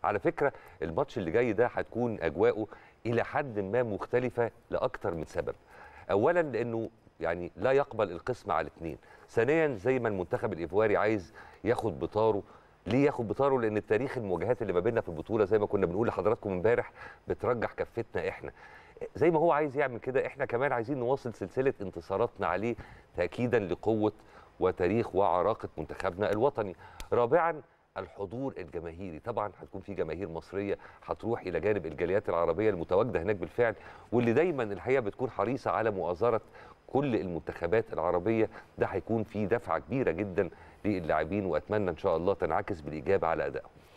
على فكره الماتش اللي جاي ده هتكون اجواءه الى حد ما مختلفه لاكثر من سبب اولا لانه يعني لا يقبل القسم على اثنين ثانيا زي ما المنتخب الايفواري عايز ياخد بطاره ليه ياخد بطاره لان التاريخ المواجهات اللي ما بيننا في البطوله زي ما كنا بنقول لحضراتكم امبارح بترجح كفتنا احنا زي ما هو عايز يعمل كده احنا كمان عايزين نواصل سلسله انتصاراتنا عليه تاكيدا لقوه وتاريخ وعراقه منتخبنا الوطني رابعا الحضور الجماهيري طبعا هتكون في جماهير مصريه هتروح الى جانب الجاليات العربيه المتواجده هناك بالفعل واللي دايما الحقيقه بتكون حريصه على مؤازره كل المنتخبات العربيه ده هيكون في دفعه كبيره جدا للاعبين واتمنى ان شاء الله تنعكس بالايجاب على ادائهم